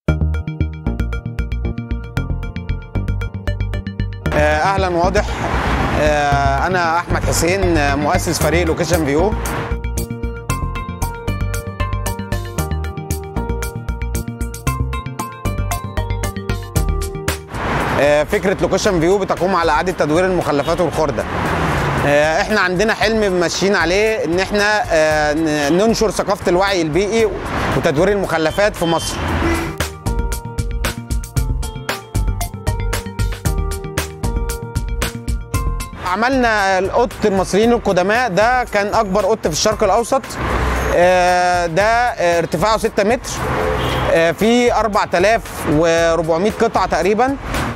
آه، اهلا واضح آه، انا احمد حسين آه، مؤسس فريق لوكيشن فيو آه، فكره لوكيشن فيو بتقوم على اعاده تدوير المخلفات والخرده آه، احنا عندنا حلم ماشيين عليه ان احنا آه، ن- ننشر ثقافه الوعي البيئي وتدوير المخلفات في مصر عملنا القط المصريين القدماء ده كان اكبر قط في الشرق الاوسط آه، ده آه، ارتفاعه 6 متر آه، في 4400 قطعه تقريبا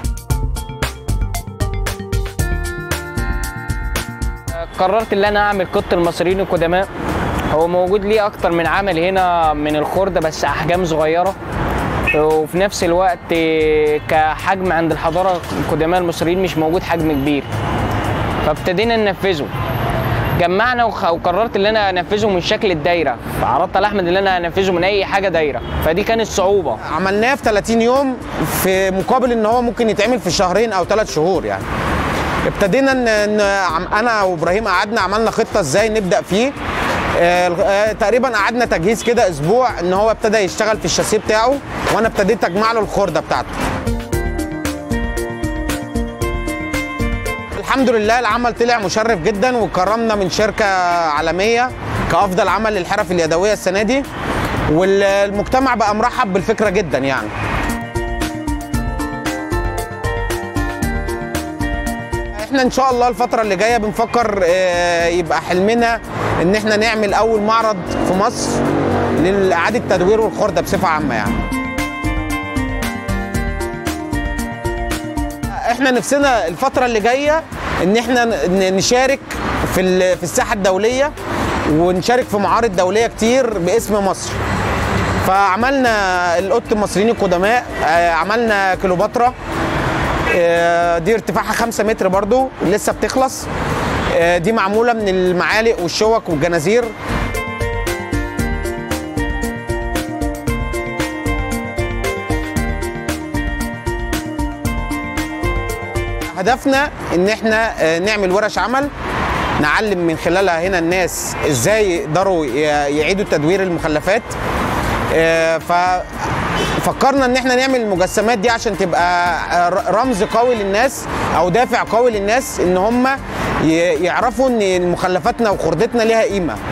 قررت ان انا اعمل قط المصريين القدماء هو موجود ليه اكتر من عمل هنا من الخردة بس احجام صغيرة وفي نفس الوقت كحجم عند الحضارة القدماء المصريين مش موجود حجم كبير فابتدينا ننفذه جمعنا وخ- وقررت ان انا انفذه من شكل الدايره فعرضت على احمد ان انا انفذه من اي حاجه دايره فدي كانت صعوبه عملناه في 30 يوم في مقابل ان هو ممكن يتعمل في شهرين او ثلاث شهور يعني ابتدينا ان إن عم- انا وابراهيم قعدنا عملنا خطه ازاي نبدا فيه آه، آه، تقريبا قعدنا تجهيز كده اسبوع ان هو ابتدى يشتغل في الشاسيه بتاعه وانا ابتديت اجمع له الخرده بتاعته الحمد لله العمل طلع مشرف جدا وكرمنا من شركه عالميه كافضل عمل للحرف اليدويه السنه دي والمجتمع بقى مرحب بالفكره جدا يعني احنا ان شاء الله الفتره اللي جايه بنفكر آه، يبقى حلمنا ان احنا نعمل اول معرض في مصر لاعاده تدوير الخرده بصفه عامه يعني احنا نفسنا الفتره اللي جايه ان احنا ن- نشارك في ال- في الساحه الدوليه ونشارك في معارض دوليه كتير باسم مصر فعملنا القط المصريين القدماء آه، عملنا كليوباترا آه، دي ارتفاعها 5 متر برضو لسه بتخلص آه، دي معموله من المعالق والشوك والجنازير هدفنا ان احنا آه، نعمل ورش عمل نعلم من خلالها هنا الناس ازاي يقدروا ي- يعيدوا تدوير المخلفات آه، ففكرنا ان احنا نعمل المجسمات دي عشان تبقى آه، ر- رمز قوي للناس او دافع قوي للناس ان هم ي- يعرفوا ان مخلفاتنا وخردتنا ليها قيمه